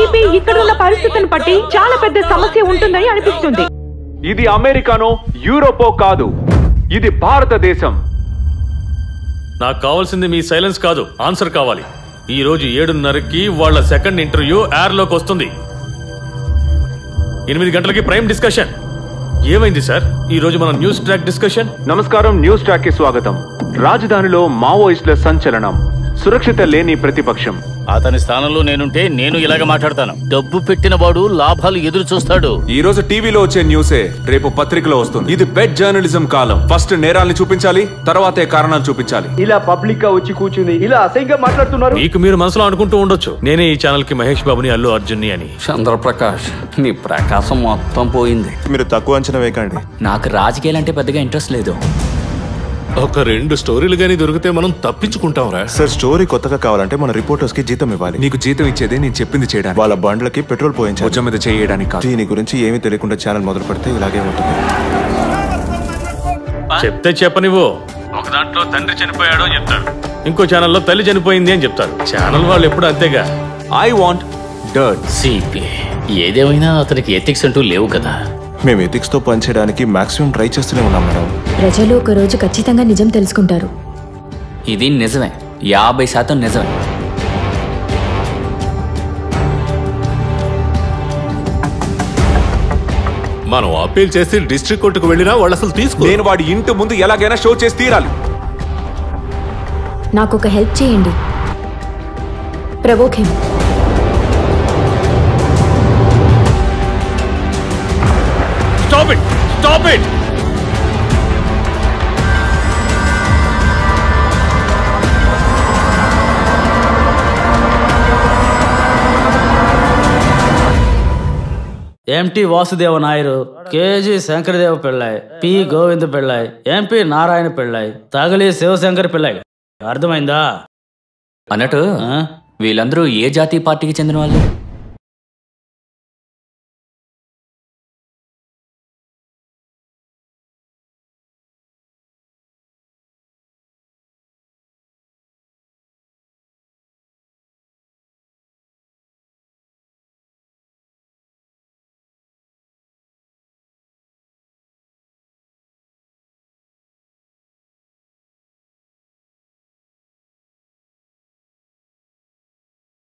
Maybe ఇక్కడ ఉన్న పరిస్థితిని బట్టి చాలా పెద్ద సమస్య ఉంటుందని అనిపిస్తుంది ఇది అమెరికానో యూరోపో కాదు ఇది భారతదేశం నాకు కావాల్సింది మీ సైలెన్స్ కాదు ఆన్సర్ కావాలి ఈ రోజు ఏడున్నరకి వాళ్ళ సెకండ్ ఇంటర్వ్యూ ఎయిర్ లోకి వస్తుంది ఎనిమిది గంటలకి ప్రైమ్ డిస్కషన్ ఏమైంది సార్ ఈ రోజు మన న్యూస్ ట్రాక్ డిస్కషన్ నమస్కారం న్యూస్ ట్రాక్ కి స్వాగతం రాజధానిలో మావోయిస్టుల సంచలనం సురక్షిత లేని ప్రతిపక్షం అతని స్థానంలో నేనుంటే నేను ఇలాగ మాట్లాడతాను డబ్బు పెట్టిన వాడు లాభాలు ఎదురు చూస్తాడు ఈ రోజు టీవీలో వచ్చే న్యూసే రేపు పత్రికలో వస్తుంది ఇది బెడ్ జర్నలిజం కాలం ఫస్ట్ నేరాల్ని చూపించాలి తర్వాతే కారణాలు చూపించాలి ఇలా పబ్లిక్ గా వచ్చి కూర్చుని ఇలా అసహ్యంగా మాట్లాడుతున్నారు మీకు మీరు మనసులో అనుకుంటూ ఉండొచ్చు నేనే ఈ ఛానల్ కి మహేష్ బాబుని అల్లు అర్జున్ని అని చంద్రప్రకాష్ నీ ప్రకాశం మొత్తం పోయింది మీరు తక్కువ అంచనా వేయకండి నాకు రాజకీయాలంటే పెద్దగా ఇంట్రెస్ట్ లేదు ఒక రెండు స్టోరీలు గానీ దొరికితే మనం తప్పించుకుంటాంరా సార్ స్టోరీ కొత్తగా కావాలంటే మన రిపోర్టర్స్ కి జీతం ఇవ్వాలి నీకు జీతం ఇచ్చేదే నేను చెప్పింది చేయడానికి వాళ్ళ బండ్లకి పెట్రోల్ పోయించాలి భుజం మీద చేయడానికి కాదు దీని గురించి ఏమీ తెలియకుండా ఛానల్ మొదలు పెడితే ఇలాగే ఉంటుంది చెప్తే చెప్పనివ్వు ఒక దాంట్లో తండ్రి చనిపోయాడు అని చెప్తారు ఇంకో ఛానల్లో తల్లి చనిపోయింది అని చెప్తారు ఛానల్ వాళ్ళు ఎప్పుడు అంతేగా ఐ వాంట్ డర్ట్ సిపి ఏదేమైనా అతనికి ఎథిక్స్ అంటూ లేవు కదా మేము ఎథిక్స్ తో పనిచేయడానికి మాక్సిమం ట్రై చేస్తూనే ఉన్నాం మేడం ప్రజలు ఒక రోజు ఖచ్చితంగా నిజం తెలుసుకుంటారు ఇది నిజమే యాభై శాతం నిజమే మనం అప్పీల్ చేసి డిస్ట్రిక్ట్ కోర్టుకు వెళ్ళినా వాళ్ళు అసలు తీసుకో నేను వాడి ఇంటి ముందు ఎలాగైనా షో చేసి తీరాలి నాకు ఒక హెల్ప్ చేయండి provoke him stop it stop it ఎంటి Vasudeva Naidu KG Shankaradeva Pillai P Govinda Pillai MP Narayana Pillai Thakazhi Sivasankar Pillai అర్థమైందా అన్నట్టు ఆ? వీళ్ళందరూ ఏ జాతీయ పార్టీకి చెందిన వాళ్ళు